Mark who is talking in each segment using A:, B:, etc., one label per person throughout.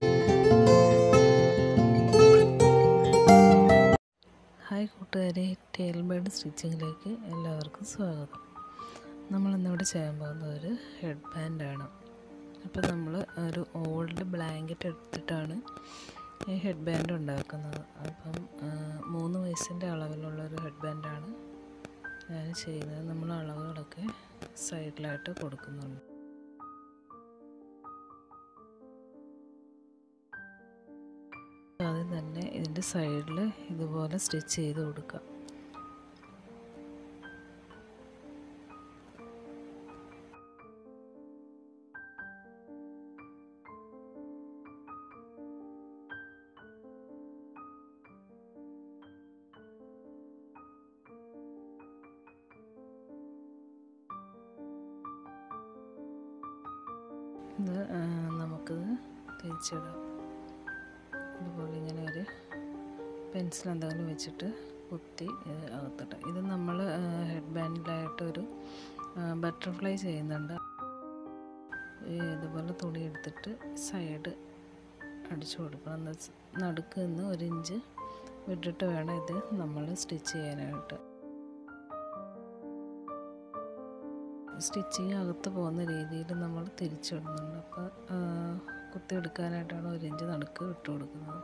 A: hi കൂട്ടുകാരെ tail bird സ്റ്റിച്ചിങ്ങിലേക്ക് എല്ലാവർക്കും സ്വാഗതം നമ്മൾ ഇന്നിവിടെ ചെയ്യാൻ പോകുന്ന ഒരു ഹെഡ് ബാൻഡാണ് അപ്പോൾ നമ്മൾ ഒരു ഓൾഡ് ബ്ലാങ്കറ്റ് എടുത്തിട്ടാണ് ഈ ഹെഡ് ബാൻഡ് ഉണ്ടാക്കുന്നത് അപ്പം ആ, മൂന്ന് വയസ്സിൻ്റെ അളവിലുള്ള ഒരു ഹെഡ് ബാൻഡാണ് ഞാൻ ചെയ്യുന്നത് നമ്മൾ അളവുകളൊക്കെ സൈഡിലായിട്ട് കൊടുക്കുന്നുണ്ട് ആദ്യം തന്നെ ഇതിൻ്റെ സൈഡിൽ ഇതുപോലെ സ്റ്റിച്ച് ചെയ്ത് കൊടുക്കാം ഇത് ആ, നമുക്കിത് തിരിച്ചിടാം ഇതുപോലെ ഇങ്ങനെ ഒരു പെൻസിൽ എന്തെങ്കിലും വെച്ചിട്ട് കുത്തി ഇത് അകത്തിട്ട് ഇത് നമ്മൾ ഹെഡ് ബാൻഡിലായിട്ടൊരു ബട്ടർഫ്ലൈ ചെയ്യുന്നുണ്ട് ഈ ഇതുപോലെ തുണി എടുത്തിട്ട് സൈഡ് അടിച്ചു കൊടുക്കണം എന്ന് വെച്ച് നടുക്ക് നിന്ന് ഒരു ഇഞ്ച് വിട്ടിട്ട് വേണം ഇത് നമ്മൾ സ്റ്റിച്ച് ചെയ്യാനായിട്ട് സ്റ്റിച്ചിങ് അകത്ത് പോകുന്ന രീതിയിൽ നമ്മൾ തിരിച്ചിടുന്നുണ്ട് അപ്പോൾ കുത്തിയെടുക്കാനായിട്ടാണ് ഒരു ഇഞ്ച് നടുക്ക് വിട്ട് കൊടുക്കുന്നത്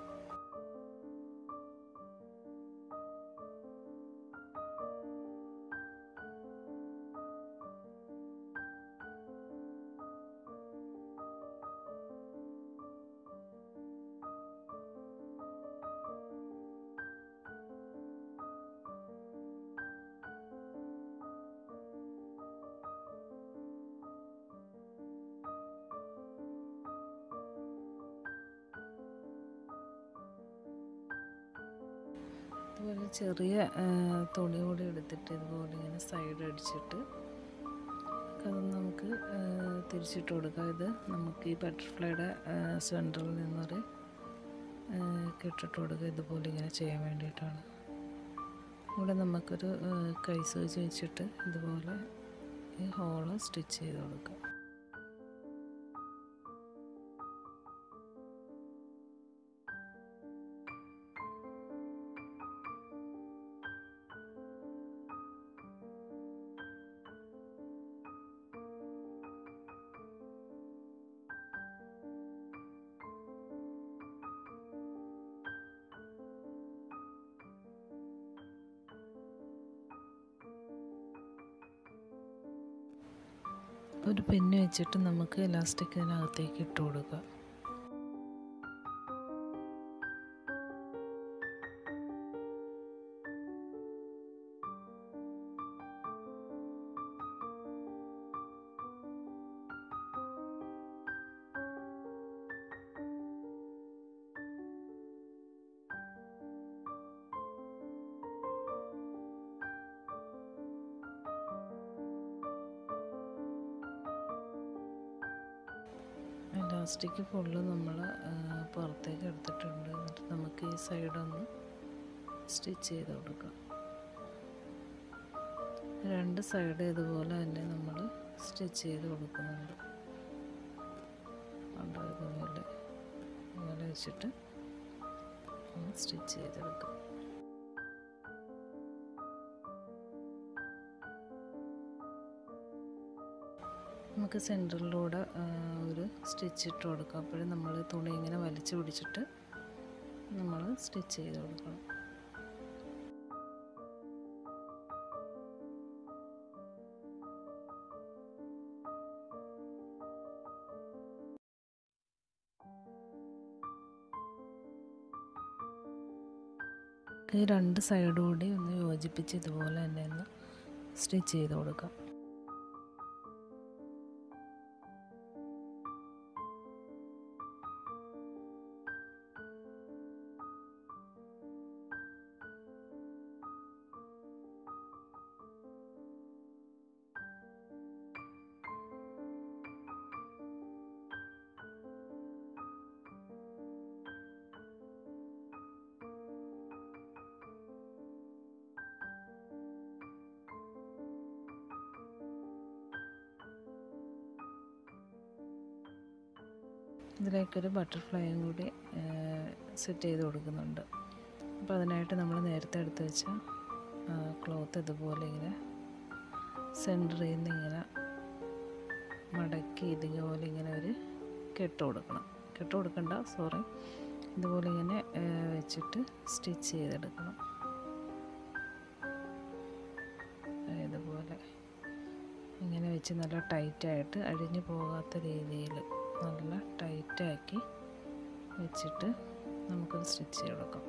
A: ഇതുപോലെ ചെറിയ ആ, തുണി കൂടി എടുത്തിട്ട് ഇതുപോലെ ഇങ്ങനെ സൈഡ് അടിച്ചിട്ട് അത് നമുക്ക് ആ, തിരിച്ചിട്ട് കൊടുക്കാം ഇത് നമുക്ക് ഈ ബട്ടർഫ്ലൈയുടെ സെൻറ്ററിൽ നിന്നൊരു ആ, കെട്ടിട്ട് കൊടുക്കുക ഇതുപോലെ ഇങ്ങനെ ചെയ്യാൻ വേണ്ടിയിട്ടാണ് ഇവിടെ നമുക്കൊരു ആ, കൈ സൂചി വെച്ചിട്ട് ഇതുപോലെ ഈ ഹോള് സ്റ്റിച്ച് ചെയ്ത് കൊടുക്കാം ഒരു പെന്ന് വെച്ചിട്ട് നമുക്ക് ഇലാസ്റ്റിക് ഇതിനകത്തേക്ക് ഇട്ട് കൊടുക്കാം ഇലാസ്റ്റിക് ഫുള്ള് നമ്മൾ പുറത്തേക്ക് എടുത്തിട്ടുണ്ട് എന്നിട്ട് നമുക്ക് ഈ സൈഡൊന്ന് സ്റ്റിച്ച് ചെയ്ത് കൊടുക്കാം രണ്ട് സൈഡ് ഇതുപോലെ തന്നെ നമ്മൾ സ്റ്റിച്ച് ചെയ്ത് കൊടുക്കുന്നുണ്ട് കണ്ടോ ഇതുപോലെ ഇതുപോലെ വെച്ചിട്ട് സ്റ്റിച്ച് ചെയ്തെടുക്കാം നമുക്ക് സെൻറ്ററിലൂടെ ഒരു സ്റ്റിച്ച് ഇട്ട് കൊടുക്കാം അപ്പോഴും നമ്മൾ തുണി ഇങ്ങനെ വലിച്ചു പിടിച്ചിട്ട് നമ്മൾ സ്റ്റിച്ച് ചെയ്ത് കൊടുക്കണം ഈ രണ്ട് സൈഡും കൂടി ഒന്ന് യോജിപ്പിച്ച് ഇതുപോലെ തന്നെ ഒന്ന് സ്റ്റിച്ച് ചെയ്ത് കൊടുക്കാം ഇതിലേക്കൊരു ബട്ടർഫ്ലൈയും കൂടി സെറ്റ് ചെയ്ത് കൊടുക്കുന്നുണ്ട് അപ്പോൾ അതിനായിട്ട് നമ്മൾ നേരത്തെ എടുത്ത് വെച്ച ക്ലോത്ത് ഇതുപോലെ ഇങ്ങനെ സെൻറ്ററിൽ നിന്ന് ഇങ്ങനെ മടക്കി ഇതുപോലെ ഇങ്ങനെ ഒരു കെട്ട് കൊടുക്കണം കെട്ട് കൊടുക്കണ്ട സോറി ഇതുപോലെ ഇങ്ങനെ വെച്ചിട്ട് സ്റ്റിച്ച് ചെയ്തെടുക്കണം ഇതുപോലെ ഇങ്ങനെ വെച്ച് നല്ല ടൈറ്റായിട്ട് അഴിഞ്ഞു പോകാത്ത രീതിയിൽ നല്ല ടൈറ്റാക്കി വെച്ചിട്ട് നമുക്കത് സ്റ്റിച്ച് ചെയ്ത് കൊടുക്കാം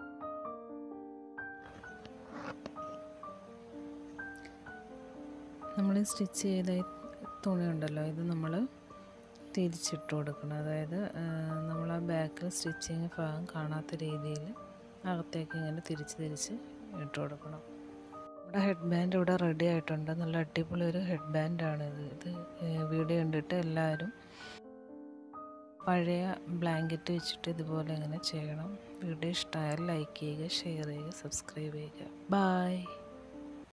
A: നമ്മൾ സ്റ്റിച്ച് ചെയ്ത തുണി ഉണ്ടല്ലോ ഇത് നമ്മൾ തിരിച്ചിട്ട് കൊടുക്കണം അതായത് നമ്മൾ ആ ബാക്കിൽ സ്റ്റിച്ചിങ് ഭാഗം കാണാത്ത രീതിയിൽ അകത്തേക്ക് ഇങ്ങനെ തിരിച്ച് തിരിച്ച് ഇട്ട് കൊടുക്കണം നമ്മുടെ ഹെഡ് ബാൻഡ് ഇവിടെ റെഡി ആയിട്ടുണ്ട് നല്ല അടിപൊളി ഒരു ഹെഡ് ബാൻഡാണ് ഇത് ഇത് വീഡിയോ കണ്ടിട്ട് എല്ലാവരും പഴയ ബ്ലാങ്കറ്റ് വെച്ചിട്ട് ഇതുപോലെ ഇങ്ങനെ ചെയ്യണം വീഡിയോ ഇഷ്ടമായാൽ ലൈക്ക് ചെയ്യുക ഷെയർ ചെയ്യുക സബ്സ്ക്രൈബ് ചെയ്യുക ബായ്